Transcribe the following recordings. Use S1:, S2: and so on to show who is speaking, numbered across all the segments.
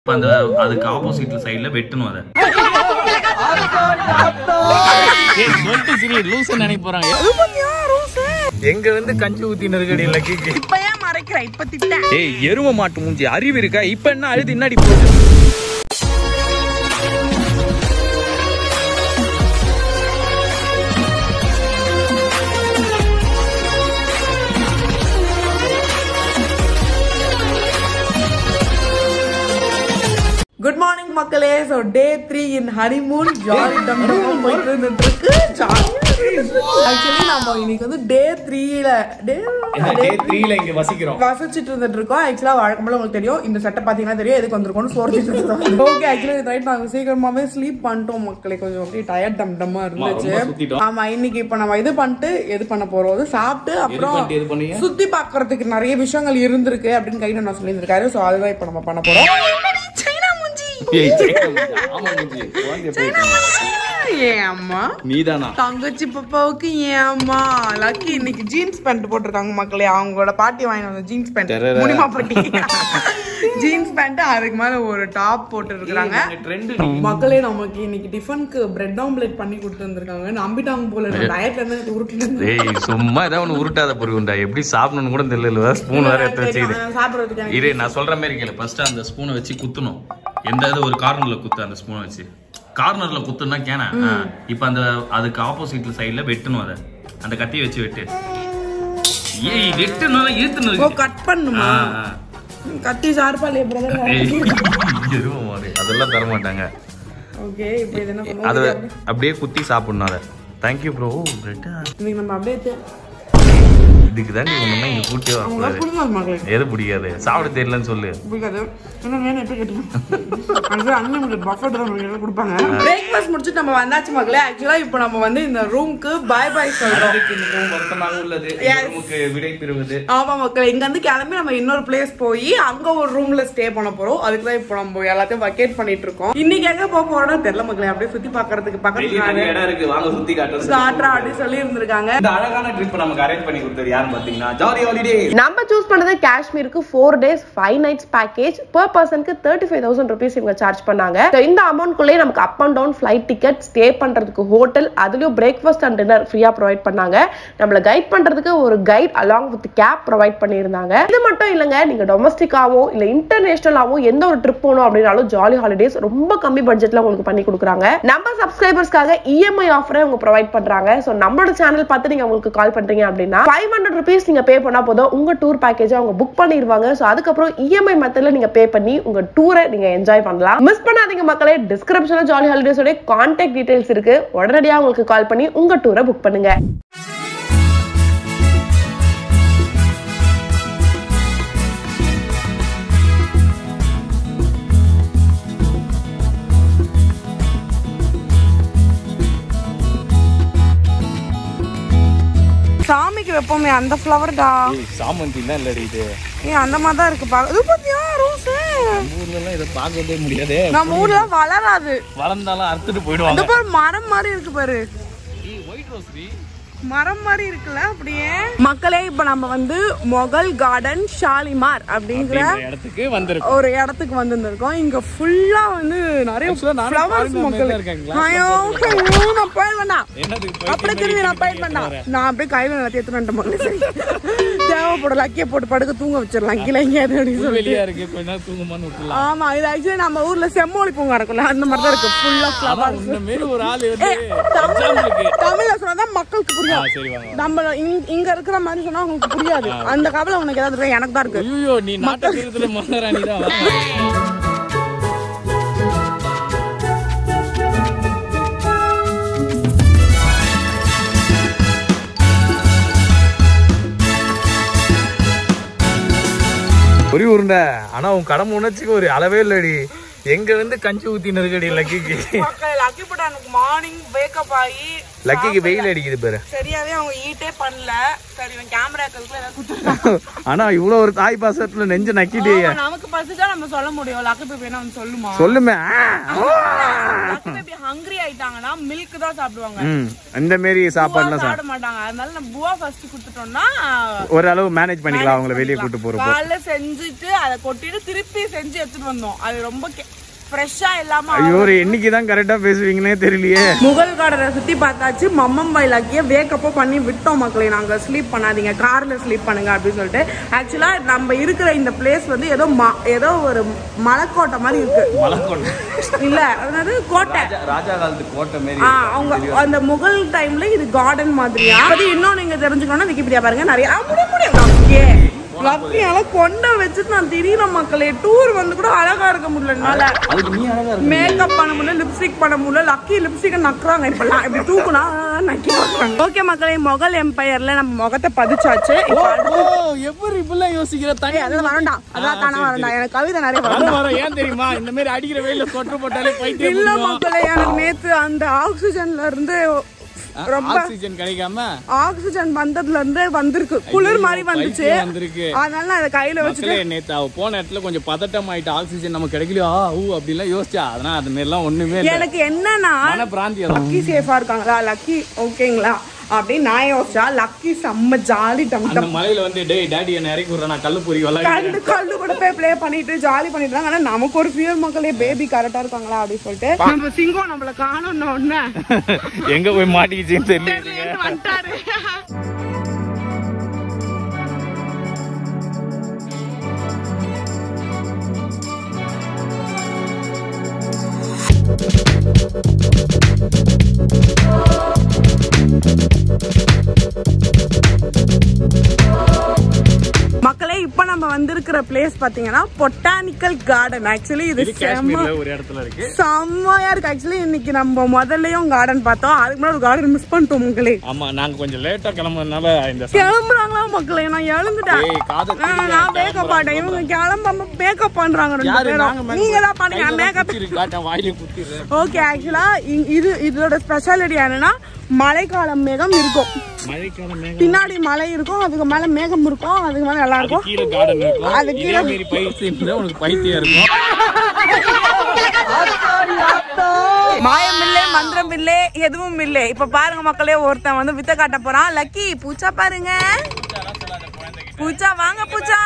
S1: இப்ப அந்த அதுக்கு ஆப்போசிட்ல சைடுல வெட்டணும் அதை
S2: ஏய், சொல்லிட்டு சரி லூசு நினைக்க போறாங்க எங்க வந்து கஞ்சி ஊத்தி நெருக்கடியில கேக்கு
S3: இப்ப ஏன் மறைக்கிற இப்ப திட்டேன்
S2: ஏய் எரும மாட்டு மூஞ்சி அறிவு இருக்கா இப்ப என்ன அழுது இன்னாடி போகுது
S3: குட் மார்னிங் மக்களே so day three in honeymoon jolly டம் டம் போயிட்டு இருந்துட்டு இருக்கு ஆக்சுவலி நம்ம இன்னைக்கு வந்து டே த்ரீல டே
S2: டே த்ரீல இங்க வசிக்கிறோம்
S3: வசிச்சுட்டு இருந்துட்டு இருக்கோம் ஆக்சுவலா வழக்கம் போல உங்களுக்கு தெரியும் இந்த செட்டை பாத்தீங்கன்னா தெரியும் எதுக்கு வந்திருக்கோம்னு சோர்ச்சிட்டு இருக்கோம் ஓகே ஆக்சுவலி ரைட் நாங்க சீக்கிரமாவே ஸ்லீப் பண்ணிட்டோம் மக்களே கொஞ்சம் அப்படியே டயர்ட் டம் டம்மா இருந்துச்சு
S2: ரொம்ப சுத்திட்டோம்.
S3: ஆமா இன்னைக்கு இப்ப நம்ம இது பண்ணிட்டு எது பண்ண போறோம் அது சாப்பிட்டு அப்புறம்
S2: பண்ணிட்டு எது பண்ணீங்க?
S3: சுத்தி பார்க்கறதுக்கு நிறைய விஷயங்கள் இருந்திருக்கு அப்படின்னு கையில நான் சொல்லியிருந்திருக்காரு ஸோ அதுதான் இப்ப நம்ம பண்ண போறோம் சைனா மூஞ்சி
S2: ஏய் சீக்கிரம். ஆமா மூஞ்சி குழந்தைய போயிட்டு.
S3: ஏன் அம்மா
S2: நீதானா
S3: தங்கச்சி பாப்பாவுக்கு ஏன் அம்மா லக்கி இன்னைக்கு ஜீன்ஸ் பேண்ட் போட்டிருக்காங்க மக்களே அவங்களோட பாட்டி வாங்கி வந்த ஜீன்ஸ் பேண்ட்
S2: டெரரா.
S3: முடிமா பட்டி ஜீன்ஸ் பேண்ட் அதுக்கு மேல ஒரு டாப் போட்டு இருக்காங்க
S2: ட்ரெண்ட்
S3: மக்களே நமக்கு இன்னைக்கு டிஃபனுக்கு பிரெட் ஆம்லெட் பண்ணி கொடுத்து வந்திருக்காங்க நம்பிட்டாங்க போல டயட்ல இருந்து உருட்டு
S1: ஏய் சும்மா ஏதாவது ஒண்ணு உருட்டாத பொருகுண்டா எப்படி சாப்பிடணும்னு கூட தெரியல ஸ்பூன் வேற எடுத்து வச்சுக்கிது
S3: சாப்பிடுறதுக்கு எனக்கு
S1: இரு நான் சொல்ற மாதிரி கேளு ஃபர்ஸ்ட் அந்த ஸ்பூனை வச்சு குத்தணும் எந்த இது ஒரு கார்னர்ல குத்து அந்த ஸ்பூனை வச்சு கார்னர்ல குத்துனா கேன இப்ப அந்த அதுக்கு ஆப்போசிட்ல சைடுல வெட்டணும் அதை அந்த கத்தியை வச்சு வெட்டு ஏய் வெட்டணும்
S3: ஓ
S1: இழுத்துணும்
S3: கட் பண்ணுமா கத்தி ஷார்ப்பா இல்லையா பிரதர்
S1: எருமை மாடு அதெல்லாம் தர மாட்டாங்க
S3: ஓகே இப்போ இது என்ன
S1: அது
S3: பண்ணுவோம்
S1: அப்படியே குத்தி சாப்பிடணும் அதை தேங்க்யூ ப்ரோ பிரெட்
S3: இன்னைக்கு நம்ம அப்படியே தே-
S1: இதுக்கு தான் நீ ஒண்ணுமே இங்க கூட்டியே
S3: அவங்க
S1: வரக்கூடாது
S3: புரிஞ்சாது மக்களே
S1: எது பிடிக்காது சாப்பிட தெரியலன்னு சொல்லு
S3: பிடிக்காது என்ன வேணும் எப்போ கேட்டீங்க அன்லிமிட்டட் பஃபட் தான் உங்களுக்கு கொடுப்பாங்க பிரேக்ஃபாஸ்ட் முடிச்சுட்டு நம்ம வந்தாச்சு மக்களே ஆக்சுவலா இப்போ நம்ம வந்து இந்த ரூம்க்கு பை பை சொல்றோம்
S2: மிகவும் வருத்தமாக உள்ளது
S3: Yes.
S2: நமக்கு விடை பெறுவது
S3: ஆமா மக்கள் இங்க இருந்து கிளம்பி நம்ம இன்னொரு பிளேஸ் போய் அங்க ஒரு ரூம்ல ஸ்டே பண்ண போறோம் அதுக்கு தான் இப்போ நம்ம எல்லாத்தையும் வக்கேட் பண்ணிட்டு இருக்கோம் இன்னைக்கு எங்க போக போறோம்னா தெரியல மக்களே அப்படியே சுத்தி பாக்குறதுக்கு
S2: வெளிய நிறைய
S3: பக்கத்துல
S2: இடம் இருக்கு வாங்க சுத்தி காட்டுறோம்
S3: காட்டுறா அப்படின்னு சொல்லி இருந்திருக்காங்க
S2: இந்த அழகான ட்ரிப் நமக்கு அரேஞ்ச் பண்ணி கொடுத்தது யாருன்னு பாத்தீங்கன்னா ஜாலி ஹாலிடே
S4: நம்ம சூஸ் பண்ணது காஷ்மீருக்கு four days five nights package per பர்சனுக்கு தேர்ட்டி ஃபைவ் தௌசண்ட் ருபீஸ் இவங்க சார்ஜ் பண்ணாங்க So, இந்த அமௌண்ட்குள்ளேயே நமக்கு up and down flight ticket stay பண்றதுக்கு ஹோட்டல் அதுலயும் பிரேக்ஃபாஸ்ட் அண்ட் டின்னர் ஃப்ரீயா ப்ரொவைட் பண்ணாங்க நம்மள கைட் பண்றதுக்கு ஒரு guide along with cab provide பண்ணியிருந்தாங்க இது மட்டும் இல்லைங்க நீங்க டொமஸ்டிக்காவோ இல்ல இன்டர்நேஷனலாவோ எந்த ஒரு ட்ரிப் போகணும் அப்படின்னாலும் ஜாலி ஹாலிடேஸ் ரொம்ப கம்மி பட்ஜெட்ல உங்களுக்கு பண்ணி கொடுக்குறாங்க நம்ம சப்ஸ்கிரைபர்ஸ்க்காக இஎம்ஐ ஆஃபரை அவங்க ப்ரொவைட் பண்றாங்க ஸோ நம்மளோட சேனல் பார்த்து நீங்க உங்களுக்கு கால் பண்றீங்க அப்படின்னா ஃபைவ் ஹண்ட்ரட் ருபீஸ் நீங்க பே பண்ணா போதும் உங்க டூர் பேக்கேஜ் அவங்க புக் பண்ணிடுவாங்க ஸோ அதுக்கப்புறம் இஎம்ஐ மெத்தட்ல நீங்க பே பண்ணி உங்க டூரை நீங்க என்ஜாய் பண்ணலாம் மிஸ் பண்ணாதீங்க மக்களே டிஸ்கிரிப்ஷன்ல ஜாலி ஹாலிடேஸோட கான்டாக்ட் டீடைல்ஸ் இருக்கு உடனடியா உங்களுக்கு கால் பண்ணி உங்க டூரை புக் பண்ணுங்க
S3: சாமிக்கு வைப்போமே அந்த ஃப்ளவர்டா
S2: சாமந்தி தான் இல்லடி இது
S3: ஏ அந்த மாதிரி தான் இருக்கு பாக்க இது பாத்தியா ரோஸ்
S2: ஊர்ல எல்லாம் இதை பார்க்கவே முடியாதே
S3: நம்ம ஊர்ல வளராது
S2: வளர்ந்தாலும் அறுத்துட்டு
S3: இந்த
S2: போயிடுவாங்க
S3: பாரு மரம் மாதிரி இருக்கு பாரு
S2: ஒயிட் ரோஸ்
S3: மரம் மாதிரி இருக்குல்ல அப்படியே மக்களே இப்ப நம்ம வந்து மொகல் கார்டன் ஷாலிமார் அப்படிங்கிற
S2: இடத்துக்கு வந்திருக்கும்
S3: ஒரு இடத்துக்கு வந்திருந்திருக்கோம் இங்க ஃபுல்லா வந்து நிறைய
S2: Actually, நானும்
S3: ஃப்ளவர்ஸ்
S2: foreigner
S3: மக்கள்
S2: மாதிரி தான் இருக்காங்களா?
S3: ஐயோ ஐயோ, நான் போய் வேண்டாம்
S2: என்னதுக்கு
S3: அப்படியே திரும்பி நான் போயிட்டு வேண்டாம் நான் அப்படியே கையில எல்லாத்தையும் எடுத்துட்டு வந்துட்டேன் மக்களே சரி தேவைப்பட லக்கிய போட்டு படுக்க தூங்க வச்சிடலாம் கீழே எங்கேயாவது அப்படின்னு சொல்லி
S2: வெளியா இருக்கு கொஞ்ச நேரம் தூங்குமான்னு விட்டுலாம்
S3: ஆமா இது ஆக்சுவலி நம்ம ஊர்ல செம்மொழி பூங்கா இருக்குல்ல அந்த மாதிரி தான் இருக்கு ஃபுல்லா
S2: ஆனா
S3: ஃப்ளவர்ஸ்
S2: இந்த மாரி ஒரு ஆள் வந்து
S3: தமிழ்ல
S2: எக்ஸாம்பிளுக்கு
S3: தமிழ்ல சொன்னாதான் மக்களுக்கு
S2: ஆ,
S3: புரியும்
S2: சரி வாங்க
S3: நம்ம இங்க- இங்க இருக்கிற மாதிரி சொன்னா உங்களுக்கு புரியாது அந்த கவலை உனக்கு ஏதாவது இருக்கா? எனக்கு தான் இருக்கு
S2: ஐயோ நீ நாட்ட திருத்துல மகாராணி தான் வா.
S5: பொறி உருண்டை ஆனா உன் கடமை உணர்ச்சிக்கு ஒரு அளவே இல்லடி
S2: எங்க வந்து கஞ்சி ஊத்தின்னு இருக்கடி லக்கிக்கு
S3: மக்களே லக்கி பட்டானுக்கு மார்னிங் வேக்கப் ஆகி
S2: லக்கிக்கு வெயில் அடிக்குது பாரு
S3: சரியாவே அவங்க ஈட்டே பண்ணல சரி இவன் கேமராக்களுக்கு ஏதாவது குத்துருக்கான்
S2: ஆனா இவ்வளவு ஒரு தாய் பாசத்துல நெஞ்சு நக்கிட்டே
S3: நமக்கு பசிச்சா நம்ம சொல்ல முடியும் லக்கி பேபி என்ன வந்து சொல்லுமா
S2: சொல்லுமே ஆ, ஓ.
S3: லக்கி பேபி ஹங்கிரி ஆயிட்டாங்கன்னா மில்க் தான் சாப்பிடுவாங்க
S2: ம் இந்த மாரி
S3: பூவா
S2: சாப்பாடுலாம்
S3: சாப்பிட மாட்டாங்க அதனால நம்ம பூவா ஃபர்ஸ்ட் கொடுத்துட்டோம்னா
S2: ஓரளவு மேனேஜ் பண்ணிக்கலாம் அவங்கள வெளியே கூட்டு போறப்போ
S3: காலைல செஞ்சுட்டு அதை கொட்டிட்டு திருப்பி செஞ்சு எடுத்துட்டு வந்தோம் அது ரொம்ப ஃப்ரெஷ்ஷா இல்லாம
S2: ஐயோ ஒரு என்னைக்கு தான் கரெக்டா பேசுவீங்கன்னே தெரியலையே
S3: முகல் கார்டனை சுத்தி பார்த்தாச்சு மம்மம்பாய் லக்கிய வேக்கப்போ பண்ணி விட்டோம் மக்களே நாங்க ஸ்லீப் பண்ணாதீங்க கார்ல ஸ்லீப் பண்ணுங்க அப்படின்னு சொல்லிட்டு ஆக்சுவலா நம்ம இருக்கிற இந்த பிளேஸ் வந்து ஏதோ ம- ஏதோ ஒரு மலைக்கோட்டை மாதிரி இருக்கு இல்ல அதாவது கோட்டை
S2: ராஜா காலத்து கோட்டை மாரி
S3: ஆ, அவங்க அந்த முகல் டைம்ல இது கார்டன் மாதிரியா அது இன்னும் நீங்க தெரிஞ்சுக்கணும்னா விக்கிபீடியா பாருங்க நிறைய ஆ, முடியும் முடியும் லக்கியே லக்கியால கொண்ட வச்சுட்டு நான் திடீர்னு மக்களே டூர் வந்து கூட அழகா இருக்க முடியல என்னால
S2: அதுக்கு நீ அழகா இருக்கு
S3: மேக்கப் பண்ண முடியல லிப்ஸ்டிக் பண்ண முடியல லக்கி லிப்ஸ்டிக் நக்குறாங்க இப்பெல்லாம் இப்படி தூக்குனா நக்கி பார்க்கறாங்க ஓகே மக்களே முகல் எம்பையர்ல நம்ம முகத்தை பதிச்சாச்சு
S2: ஓ எப்படி இப்படிலாம் யோசிக்கிற தனி
S3: அதெல்லாம் வரண்டாம் அதெல்லாம் தானே வரண்டாம் எனக்கு கவிதை நிறைய வரும்
S2: வர வர ஏன் தெரியுமா இந்த மாதிரி அடிக்கிற வெயில சொட்டர் போட்டாலே பைத்தியம்
S3: இல்ல
S2: பிடிக்கும்.
S3: மக்களே எனக்கு நேத்து அந்த ஆக்சிஜன்ல இருந்து ரொம்ப
S2: ஆக்சிஜன் கிடைக்காம
S3: ஆக்சிஜன் வந்ததுல இருந்து வந்திருக்கு குளிர் மாதிரி வந்துச்சு
S2: பைத்தியம் வந்திருக்கு
S3: அதனால நான் அதை கையில வச்சுட்டு
S2: மக்களே நேத்து அவ போன இடத்துல கொஞ்சம் பதட்டம் ஆயிட்டு ஆக்சிஜன் நமக்கு கிடைக்கலையா ஆ ஊ அப்படிலாம் யோசிச்சா அதனால அது மாதிரி எல்லாம் ஒண்ணுமே இல்ல
S3: எனக்கு என்னன்னா
S2: மன பிராந்தி அதான்
S3: லக்கி சேஃபா இருக்காங்களா லக்கி ஓகேங்களா அப்படின்னு நான் யோசிச்சா லக்கி செம்ம ஜாலி டம்
S2: அந்த மலையில வந்து டேய் டாடி என்ன இறக்கி விடுறேன் நான் கல்லு பொறி விளாடுறேன்
S3: கண்டு கல்லு கூட போய் ப்ளே பண்ணிட்டு ஜாலி பண்ணிட்டு இருக்காங்க ஆனா நமக்கு ஒரு ஃபியர் மக்களே பேபி கரெக்டா இருக்காங்களா அப்படின்னு சொல்லிட்டு நம்ம சிங்கம் நம்மள காணும் உடனே
S2: எங்க போய் மாட்டிக்கிச்சுன்னு தெரியல
S3: தெரியலையேன்னு வந்துட்டாரு மக்களே இப்ப நம்ம வந்திருக்கிற பிளேஸ் பாத்தீங்கன்னா பொட்டானிக்கல் கார்டன் ஆக்சுவலி இது
S2: இது
S3: செம்ம
S2: காஷ்மீர்ல ஒரு இடத்துல இருக்கு
S3: செம்மையா இருக்கு ஆக்சுவலி இன்னைக்கு நம்ம முதல்லயும் கார்டன் பார்த்தோம் அதுக்கு முன்னாடி ஒரு கார்டன் மிஸ் பண்ணிட்டோம் மக்களே
S2: ஆமா நாங்க கொஞ்சம் லேட்டா கிளம்புறதுனால இந்த ச-
S3: கிளம்புறாங்களா மக்களே நான் எழுந்துட்டேன்
S2: ஏய், காதை
S3: ஆ, நான் மேக்கப் பாட்டேன் இவங்க கிளம்பாம மேக்கப் பண்றாங்க ரெண்டு
S2: யாரு நாங்க
S3: பேரும்
S2: மேல
S3: நீங்க தான் பண்ணுங்க
S2: கையில
S3: மேக்கப்
S2: குத்திரு, காட்டேன், வாயிலே குத்திடுறேன்.
S3: ஓகே ஆக்சுவலா இது இதோட ஸ்பெஷாலிட்டி என்னன்னா மழைக்காலம் மேகம் இருக்கும்
S2: மழைக்கால மேகம்
S3: பின்னாடி மலை இருக்கும் அதுக்கு மேல மேகம் இருக்கும் அதுக்கு மேல நல்லா இருக்கும்
S2: கீழே கார்டன் இருக்கும்
S3: அது
S2: இதே
S3: கீழே-
S2: மாரி பயிற்சி இருந்தா உனக்கு பைத்தியம் இருக்கும்
S3: மாயம் இல்லே மந்திரம் இல்லே எதுவும் இல்லே இப்ப பாருங்க மக்களே ஒருத்தன் வந்து வித்த காட்ட போறான் லக்கி பூச்சா பாருங்க பூச்சா வாங்க பூச்சா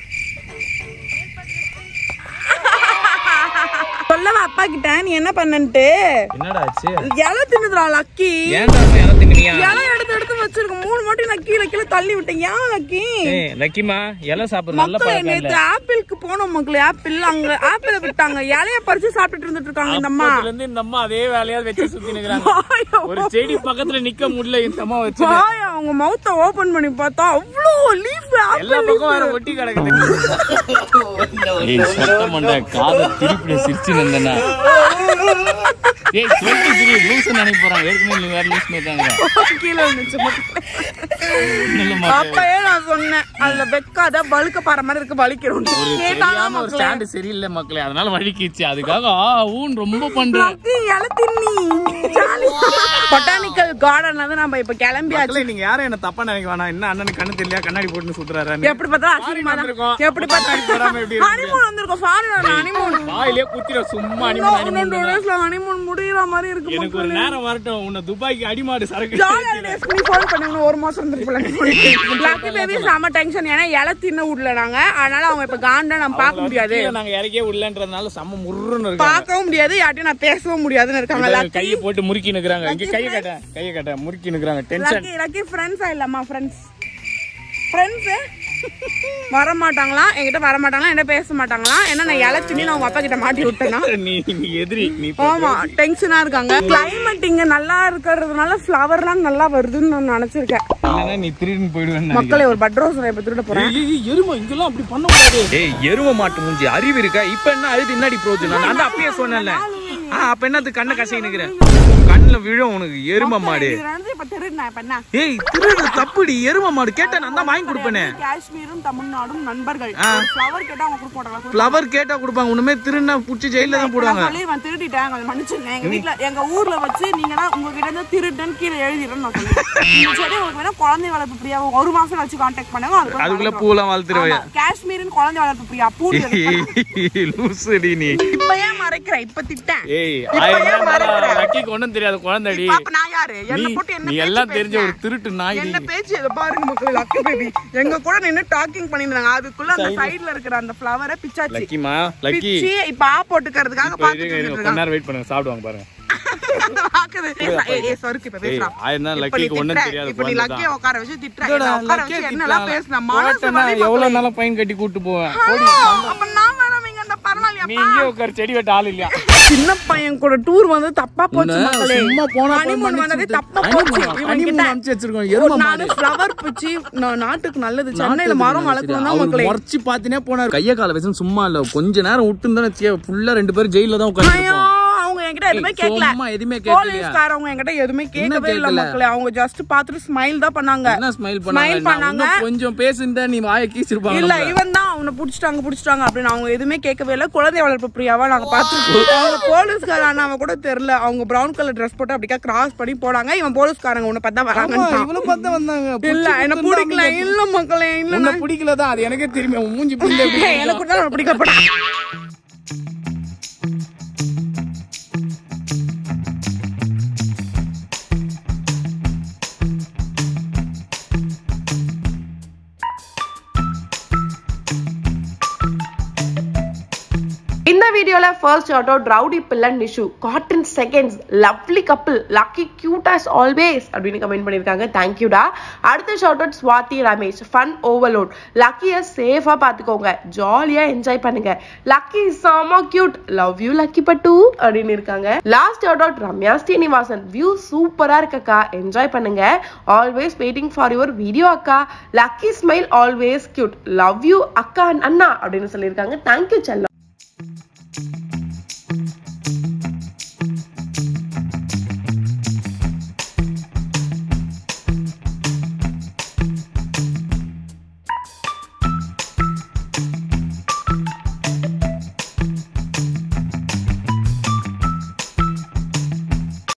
S3: சொல்லவா அப்பா கிட்ட நீ என்ன பண்ணன்ட்டு
S2: என்னடா ஆச்சு
S3: இலை தின்னுதுடா லக்கி
S2: ஏன்டா போய் இலை தின்னுவியா?
S3: இலை எடுத்து எடுத்து வச்சிருக்க மூணு மட்டும் நான் கீழே கீழே தள்ளி விட்டேன் ஏன் லக்கி
S2: ஏய், லக்கிமா இலை சாப்பிடுற நல்ல
S3: மக்களே
S2: பழக்கம் இல்ல
S3: நேத்து ஆப்பிளுக்கு போனோம் மக்களே ஆப்பிள் அங்க ஆப்பிள விட்டாங்க இலைய பறிச்சு சாப்பிட்டுட்டு இருந்துட்டு இருக்காங்க இந்த அம்மா
S2: அப்பத்துல இருந்து இந்த அம்மா அதே வேலையா வச்சு சுத்தி நிக்கிறாங்க
S3: வாயா,
S2: ஒரு செடி பக்கத்துல நிக்க முடியல இந்த அம்மா வச்சு
S3: வாயா, அவங்க மவுத்த ஓபன் பண்ணி பார்த்தா அவ்வளோ லீஃப்
S2: எல்லா பக்கம் வேற ஒட்டி கிடக்குது ஏய் சத்தம் பண்ண காத திருப்பி சிரிச்சு நின்றனா ஏய் சொல்லிட்டு சிரி லூஸ் நினைக்க போறாங்க ஏற்கனவே நீ வேற லூஸ் நினைக்காங்க
S3: கீழே இருந்துச்சு மக்களே. அப்பயே நான் சொன்னேன் அதுல வெக்காத பழுக்க பாற மாதிரி இருக்கு வலிக்கிறோம் கேட்டாங்க
S2: சரியான ஒரு
S3: மக்களே
S2: ஸ்டாண்ட் சரியில்லை மக்களே அதனால வழுக்கிச்சு அதுக்காக ஆ ஊன் ரொம்ப பண்றேன்
S3: லக்கி, இலை தின்னி. ஜாலி. பொட்டானிக்கல் கார்டன்ல இருந்து நம்ம இப்ப கிளம்பியாச்சு
S2: மக்களே நீங்க யாரும் என்ன தப்பா நினைக்க வேணாம் என்ன அண்ணனுக்கு கண்ணு தெரியல கண்ணாடி போட்டு சுத்துறாரு
S3: எப்படி பார்த்தாலும் அசிங்கமா தான்.
S2: வந்திருக்கோம்.
S3: எப்படி பார்த்தாலும்
S2: போடாம எப்படி இருக்கு?
S3: ஹனிமூன் வந்திருக்கோம் ஃபாரினர் ஹனிமூன்
S2: வாயிலே குத்திர சும்மா அடிமணி
S3: ரெண்டு டேஸ்ல ஹனிமூன் முடியற மாதிரி இருக்கு
S2: எனக்கு ஒரு நேரம் வரட்டும் உன்னை துபாய்க்கு அடிமாடு சரக்கு
S3: ஜாலியா டேஸ் நீ ஃபோன் பண்ணி இன்னும் ஒரு மாசம் இருந்திருப்பல லக்கி பேபி செம டென்ஷன் ஏன்னா இலை தின்ன விடல நாங்க அதனால அவங்க இப்ப காண்டா நம்ம பார்க்க முடியாது
S2: கீழே நாங்க இறக்கியே விடலன்றதுனால செம்ம முருன்னு இருக்காங்க
S3: பார்க்கவும் முடியாது யார்ட்டையும் நான் பேசவும் முடியாதுன்னு இருக்காங்க
S2: இதை
S3: லக்கி
S2: கையை போட்டு முறுக்கி நிக்கிறாங்க இங்க கையை கட்ட கையை கட்ட முறுக்கி நிக்கிறாங்க டென்ஷன்
S3: லக்கி லக்கி ஃப்ரெண்ட்ஸா இல்லம்மா ஃப்ரெண்ட்ஸ் ஃப்ரெண்ட்ஸ் வர மாட்டாங்களாம் என்கிட்ட வர மாட்டாங்களாம் என்ன பேச மாட்டாங்களாம் ஏன்னா நான் இலை தின்னி நான் உங்க அப்பா கிட்ட மாட்டி விட்டேன்னா
S2: நீ நீ எதிரி நீ
S3: ஆமா டென்ஷனா இருக்காங்க கிளைமேட் இங்க நல்லா இருக்கிறதுனால ஃப்ளவர்லாம் நல்லா வருதுன்னு நான் நினைச்சிருக்கேன்
S2: இல்லைன்னா நீ திருடின்னு போயிடுவேன்
S3: மக்களே ஒரு பட் ரோஸ் இப்ப திருட போறேன்
S2: எருமை இங்கெல்லாம் அப்படி பண்ண கூடாது ஏய் எருமை மாட்டு மூஞ்சி அறிவு இருக்கா இப்ப என்ன அழுது முன்னாடி பிரோஜனம் நான் தான் அப்பயே சொன்னேன்ல ஆ, அப்ப என்னது கண்ணை கசைனுக்குற கண்ணுல விழும் உனக்கு எரும மாடு
S3: இது நடந்து இப்ப திருடினேன் இப்ப என்ன
S2: ஏய் திருடு தப்புடி எரும மாடு கேட்டா நான் தான் வாங்கி கொடுப்பேனே
S3: காஷ்மீரும் தமிழ்நாடும் நண்பர்கள் ஃப்ளவர் கேட்டா அவங்க கொடுக்க மாட்டாங்க
S2: ஃப்ளவர் கேட்டா கொடுப்பாங்க ஒண்ணுமே திருடுனா புடிச்சு ஜெயில தான் போடுவாங்க
S3: சொல்லி நான் திருடிட்டேன் கொஞ்சம் மன்னிச்சுங்க எங்க வீட்ல எங்க ஊர்ல வச்சு நீங்க தான் உங்ககிட்ட இருந்து திருடன் கீழே எழுதிடுறேன் நான் சொல்லுவேன் நீங்க சரி உங்களுக்கு வேணா குழந்தை வளர்ப்பு பிரியா ஒரு மாசம் வச்சு கான்டாக்ட் பண்ணுங்க அதுக்கு
S2: அதுக்குள்ள பூலாம் வளர்த்துருவேன்
S3: ஆமா, காஷ்மீரின் குழந்தை வளர்ப்பு பிரியா பூ
S2: லூசுடி நீ
S3: இப்ப ஏன் மறைக்கிறேன் இப்ப திட்டேன்
S2: ஏய்
S3: இப்ப
S2: ஆயிரம்
S3: ஏன் மறைக்கிற?
S2: லக்கிக்கு ஒண்ணும் தெரியாது குழந்தைடி
S3: அப்ப நான் யாரு என்ன
S2: நீ
S3: போட்டு என்ன
S2: நீ
S3: பேச்சு
S2: எல்லாம் தெரிஞ்ச
S3: பேசுன?
S2: ஒரு திருட்டு நாய்
S3: என்ன பேச்சு இதை பாருங்க மக்கள் லக்கி பேபி எங்க கூட நின்னு டாக்கிங் பண்ணிருந்தாங்க அதுக்குள்ள அந்த சைடுல இருக்கிற அந்த ஃப்ளவரை பிச்சாச்சு
S2: லக்கிமா லக்கி
S3: பிச்சி இப்ப ஆ போட்டுக்கிறதுக்காக
S2: இப்ப
S3: பாத்துட்டு
S2: இருங்க, இருங்க,
S3: இருக்காங்க
S2: கொஞ்ச நேரம் வெயிட் பண்ணுங்க சாப்பிடுவாங்க பாருங்க
S3: பாக்குது ஏய், ஏய், சறுக்கு இப்ப பேசுறா.
S2: ஏய், ஆயிரம் தான்
S3: இப்ப நீ
S2: லக்கிக்கு ஒண்ணும்
S3: திட்டுற.
S2: தெரியாது
S3: இப்ப நீ
S2: குழந்தை
S3: லக்கிய
S2: தான்.
S3: உட்கார வச்சு திட்டுற.
S2: இதோட
S3: என்னை உட்கார
S2: லக்கியை
S3: வச்சு என்னெல்லாம்
S2: திட்டலாம்.
S3: பேசுன? மனசு
S2: போட்டேன்னா
S3: வலி
S2: எவ்வளவு
S3: மக்களே.
S2: நாளும் ஃபைன் கட்டி கூட்டு போவேன்
S3: அப்ப நான் வேணாம் இங்க அந்த பரவாயில்லையா?
S2: நீ இங்கே உட்கார் செடி வெட்ட ஆள் இல்லையா
S3: சின்ன பையன் கூட டூர் வந்து தப்பா போச்சு
S2: உன்னை
S3: மக்களே.
S2: சும்மா போனா போய்
S3: honeymoon
S2: மன்னிச்சு
S3: வந்ததே
S2: விட்டு-
S3: தப்பா
S2: honeymoon
S3: போச்சு.
S2: ஆ?
S3: இவன்
S2: honeymoon
S3: கிட்ட.
S2: அனுப்பிச்சு வச்சிருக்கோம், எருமை
S3: நானு
S2: மாடு.
S3: flower பிச்சு, நா- நாட்டுக்கு நல்லது சென்னையில மரம் வளர்க்கணும் தான் மக்களே
S2: முறைச்சு பாத்தினே போனாரு கைய கால வச்சு சும்மா இல்ல கொஞ்ச நேரம் விட்டு தான் ஃபுல்லா ரெண்டு பேரும் ஜெயில தான்
S3: ஐயோ,
S2: உட்காந்து
S3: அவங்க என்கிட்ட எதுவுமே
S2: ஏய்,
S3: கேட்கல
S2: சும்மா எதுவுமே கேட்கலையா?
S3: போலீஸ்காரவங்க என்கிட்ட எதுவுமே கேட்கவே இல்ல
S2: கேட்கல?
S3: மக்களே அவங்க ஜஸ்ட் பாத்துட்டு ஸ்மைல் தான் பண்ணாங்க
S2: என்ன ஸ்மைல்
S3: ஸ்மைல்
S2: பண்ணாங்க
S3: பண்ணாங்க
S2: நான் இன்னும் கொஞ்சம் பேசிருந்தா நீ வாயை கீச்சிருப்பாங்க
S3: இல்ல இவன் தான் அவனை புடிச்சிட்டாங்க புடிச்சிட்டாங்க அப்படின்னு அவங்க எதுவுமே கேட்கவே இல்ல குழந்தை வளர்ப்பு பிரியாவா நாங்க பாத்துருக்கோம் அவங்க போலீஸ்கார அண்ணாவை கூட தெரியல அவங்க பிரவுன் கலர் ட்ரெஸ் போட்டு அப்படிக்கா கிராஸ் பண்ணி போனாங்க இவன் போலீஸ்காரங்க உன்னை பார்த்தா வராங்க
S2: இவ்வளவு பார்த்தா வந்தாங்க
S3: இல்ல என்ன பிடிக்கல இல்ல மக்களே இல்ல
S2: உன்னை பிடிக்கல தான் அது எனக்கே தெரியுமே உன் மூஞ்சி பிள்ளை
S3: எனக்கு தான் பிடிக்கப்பட
S4: இந்த வீடியோல first shout out rowdy villain Nishu cotton seconds lovely couple Lucky cute as always அப்படின்னு கமெண்ட் பண்ணியிருக்காங்க தேங்க்யூடா அடுத்த shout out Swathi Ramesh fun overload லக்கியை சேஃபா பார்த்துக்கோங்க ஜாலியா என்ஜாய் பண்ணுங்க லக்கி செம கியூட் லவ் யூ லக்கி பட்டு அப்படின்னு இருக்காங்க last shout out Ramya Srinivasan view சூப்பரா இருக்கக்கா என்ஜாய் பண்ணுங்க always waiting for your video அக்கா Lucky smile always cute love you அக்கா and அண்ணா அப்படின்னு சொல்லியிருக்காங்க தேங்க்யூ செல்லம்